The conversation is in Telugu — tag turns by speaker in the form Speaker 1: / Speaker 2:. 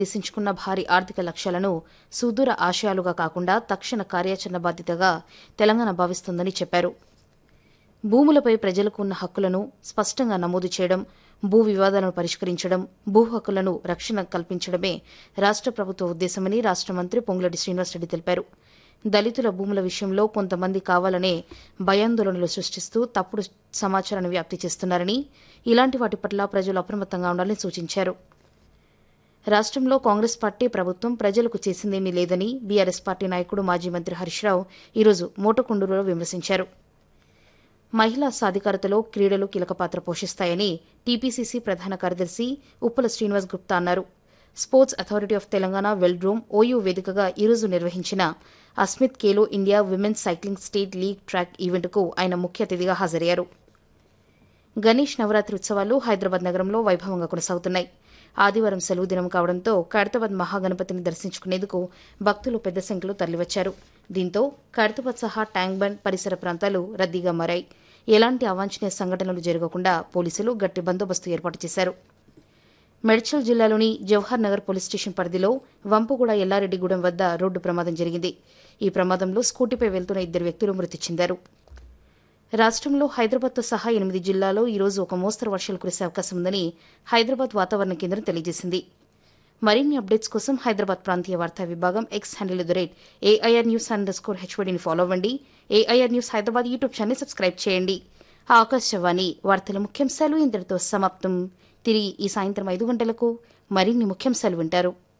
Speaker 1: నిర్దేశించుకున్న భారీ ఆర్థిక లక్ష్యాలను సుదూర ఆశయాలుగా కాకుండా తక్షణ కార్యాచరణ బాధ్యతగా తెలంగాణ భావిస్తోందని చెప్పారు భూములపై ప్రజలకు ఉన్న హక్కులను స్పష్టంగా నమోదు చేయడం భూ వివాదాలను పరిష్కరించడం భూ హక్కులను రక్షణ కల్పించడమే రాష్ట ప్రభుత్వ ఉద్దేశమని రాష్ట మంత్రి పొంగులటి శ్రీనివాసరెడ్డి తెలిపారు దళితుల భూముల విషయంలో కొంతమంది కావాలనే భయాందోళనలు సృష్టిస్తూ తప్పుడు సమాచారాన్ని వ్యాప్తి చేస్తున్నారని ఇలాంటి వాటి పట్ల ప్రజలు అప్రమత్తంగా ఉండాలని సూచించారు రాష్ట్రంలో కాంగ్రెస్ పార్టీ ప్రభుత్వం ప్రజలకు చేసిందేమీ లేదని బీఆర్ఎస్ పార్టీ నాయకుడు మాజీ మంత్రి హరీష్ రావు ఈరోజు మోటకొండూరులో విమర్శించారు మహిళా సాధికారతలో క్రీడలు కీలక పాత్ర పోషిస్తాయని టీపీసీసీ ప్రధాన కార్యదర్శి ఉప్పల శ్రీనివాస్ గుప్తా అన్నారు sports authority of Telangana velodrome OU వేదికగా ఈరోజు నిర్వహించిన Asmita Khelo India women's cycling state league track ఈవెంట్కు ఆయన ముఖ్య అతిథిగా హాజరయ్యారు గణేష్ నవరాత్రి ఉత్సవాలు హైదరాబాద్ నగరంలో వైభవంగా కొనసాగుతున్నాయి ఆదివారం సెలవు దినం కావడంతో ఖైరతాబాద్ మహాగణపతిని దర్శించుకునేందుకు భక్తులు పెద్ద సంఖ్యలో తరలివచ్చారు దీంతో ఖైరతాబాద్ సహా ట్యాంక్ బండ్ పరిసర ప్రాంతాలు రద్దీగా మారాయి ఎలాంటి అవాంఛనీయ సంఘటనలు జరగకుండా పోలీసులు గట్టి బందోబస్తు ఏర్పాటు చేశారు మెడ్చల్ జిల్లాలోని జవహర్ నగర్ పోలీస్ స్టేషన్ పరిధిలో వంపుగూడ ఎల్లారెడ్డిగూడెం వద్ద రోడ్డు ప్రమాదం జరిగింది ఈ ప్రమాదంలో స్కూటీపై వెళ్తున్న ఇద్దరు వ్యక్తులు మృతి చెందారు రాష్ట్రంలో హైదరాబాద్తో సహా ఎనిమిది జిల్లాల్లో ఈరోజు ఒక మోస్తరు వర్షాలు కురిసే అవకాశం ఉందని హైదరాబాద్ వాతావరణ కేంద్రం తెలియజేసింది మరిన్ని అప్డేట్స్ కోసం హైదరాబాద్ ప్రాంతీయ వార్తా విభాగం X handle the rate AIR news underscore హెచ్వడిని ఫాలో అవ్వండి AIR news Hyderabad YouTube channel subscribe చేయండి ఆకాశవాణి వార్తల ముఖ్యాంశాలు ఇంతటితో సమాప్తం తిరిగి ఈ సాయంత్రం ఐదు గంటలకు మరిన్ని ముఖ్యాంశాలు వింటారు